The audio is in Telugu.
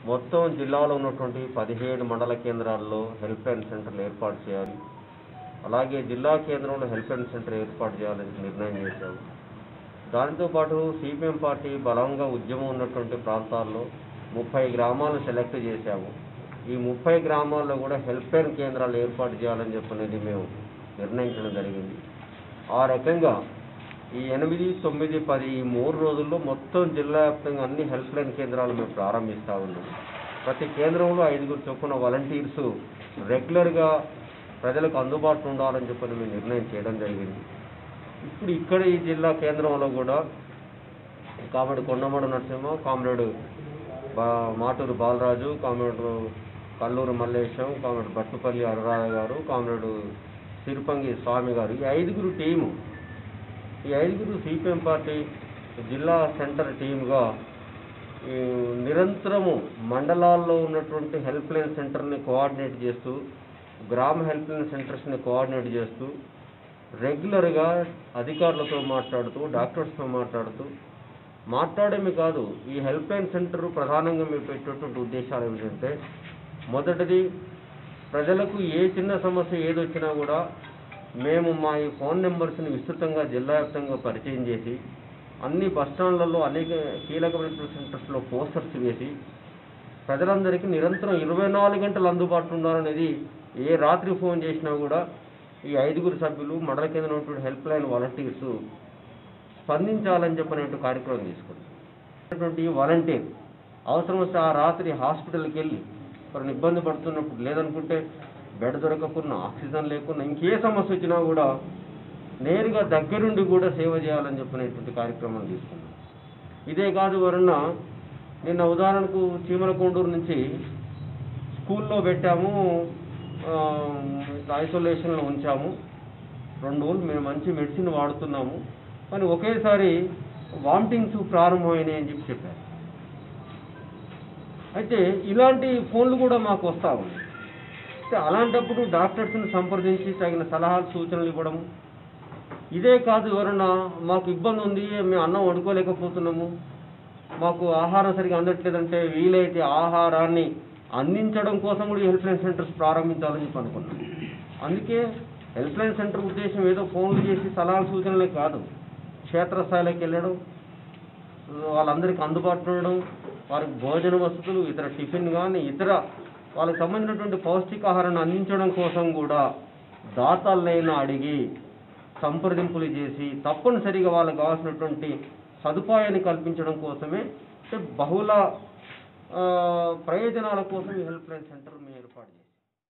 మొత్తం జిల్లాలో ఉన్నటువంటి పదిహేడు మండల కేంద్రాల్లో హెల్ప్ లైన్ సెంటర్లు ఏర్పాటు చేయాలి అలాగే జిల్లా కేంద్రంలో హెల్ప్ లైన్ సెంటర్ ఏర్పాటు చేయాలని నిర్ణయం చేశాము దానితో పాటు సిపిఎం పార్టీ బలంగా ఉద్యమం ఉన్నటువంటి ప్రాంతాల్లో ముప్పై గ్రామాలను సెలెక్ట్ చేశాము ఈ ముప్పై గ్రామాల్లో కూడా హెల్ప్ లైన్ కేంద్రాలు ఏర్పాటు చేయాలని చెప్పనేది మేము నిర్ణయించడం జరిగింది ఆ రకంగా ఈ ఎనిమిది తొమ్మిది పది ఈ మూడు రోజుల్లో మొత్తం జిల్లా వ్యాప్తంగా అన్ని హెల్ప్ లైన్ కేంద్రాలు మేము ప్రారంభిస్తూ ఉన్నాం ప్రతి కేంద్రంలో ఐదుగురు చొప్పున వాలంటీర్స్ రెగ్యులర్గా ప్రజలకు అందుబాటులో ఉండాలని చెప్పని మేము నిర్ణయం చేయడం జరిగింది ఇప్పుడు ఇక్కడ ఈ జిల్లా కేంద్రంలో కూడా కామెడు కొండమడు నరసింహ కామ్రేడు బా Maturu Balaraju comrade Kalluru Mallesham comrade Battupalli Anuradha garu comrade సిరిపంగి స్వామి గారు ఈ ఐదుగురు టీము ఈ ఐదుగురు సిపిఎం పార్టీ జిల్లా సెంటర్ టీమ్గా ఈ నిరంతరము మండలాల్లో ఉన్నటువంటి హెల్ప్ లైన్ సెంటర్ని కోఆర్డినేట్ చేస్తూ గ్రామ హెల్ప్ లైన్ సెంటర్స్ని కోఆర్డినేట్ చేస్తూ రెగ్యులర్గా అధికారులతో మాట్లాడుతూ డాక్టర్స్తో మాట్లాడుతూ మాట్లాడమే కాదు ఈ హెల్ప్ లైన్ సెంటర్ ప్రధానంగా మేము పెట్టేటువంటి ఉద్దేశాలు ఏమిటంటే మొదటిది ప్రజలకు ఏ చిన్న సమస్య ఏదొచ్చినా కూడా మేము మా ఈ ఫోన్ నెంబర్స్ని విస్తృతంగా జిల్లా వ్యాప్తంగా పరిచయం చేసి అన్ని బస్ స్టాండ్లలో అనేక కీలకమైనటువంటి సెంటర్స్లో పోస్టర్స్ వేసి ప్రజలందరికీ నిరంతరం ఇరవై నాలుగు గంటలు అందుబాటులో ఉండాలనేది ఏ రాత్రి ఫోన్ చేసినా కూడా ఈ ఐదుగురు సభ్యులు మండల కేంద్రం ఉన్నటువంటి హెల్ప్ లైన్ వాలంటీర్స్ స్పందించాలని చెప్పినట్టు కార్యక్రమం తీసుకున్నాం అటువంటి వాలంటీర్ అవసరం వస్తే ఆ రాత్రి హాస్పిటల్కి వెళ్ళి ఎవరైనా ఇబ్బంది పడుతున్నప్పుడు లేదనుకుంటే బెడ్ దొరకకున్నా ఆక్సిజన్ లేకున్నా ఇంకే సమస్య వచ్చినా కూడా నేరుగా దగ్గరుండి కూడా సేవ చేయాలని చెప్పినటువంటి కార్యక్రమం తీసుకున్నాం ఇదే కాదు ఎవరన్నా నిన్న ఉదాహరణకు చీమలకొండూరు నుంచి స్కూల్లో పెట్టాము ఆ, ఐసోలేషన్లో ఉంచాము రెండు రోజులు మేము మంచి మెడిసిన్ వాడుతున్నాము కానీ ఒకేసారి వామిటింగ్స్ ప్రారంభమైనాయి అని చెప్పి చెప్పారు అయితే ఇలాంటి ఫోన్లు కూడా మాకు వస్తూ ఉన్నాయి అయితే అలాంటప్పుడు డాక్టర్స్ని సంప్రదించి తగిన సలహాలు సూచనలు ఇవ్వడం ఇదే కాదు ఎవరన్నా మాకు ఇబ్బంది ఉంది మేము అన్నం వండుకోలేకపోతున్నాము మాకు ఆహారం సరిగా అందట్లేదంటే వీలైతే ఆహారాన్ని అందించడం కోసం కూడా ఈ హెల్ప్ లైన్ సెంటర్స్ ప్రారంభించాలని చెప్పి అనుకున్నాం అందుకే హెల్ప్ లైన్ సెంటర్ ఉద్దేశం ఏదో ఫోన్లు చేసి సలహాలు సూచనలే కాదు క్షేత్రస్థాయిలోకి వెళ్ళడం వాళ్ళందరికీ అందుబాటులో ఉండడం వారికి భోజన వసతులు ఇతర టిఫిన్ కానీ ఇతర వాళ్ళకి సంబంధించినటువంటి పౌష్టికాహారాన్ని అందించడం కోసం కూడా దాతలైనా అడిగి సంప్రదింపులు చేసి తప్పనిసరిగా వాళ్ళకి కావాల్సినటువంటి సదుపాయాన్ని కల్పించడం కోసమే అంటే బహుళ ఆ, ప్రయోజనాల కోసం ఈ హెల్ప్ లైన్ సెంటర్ మేము ఏర్పాటు చేసాం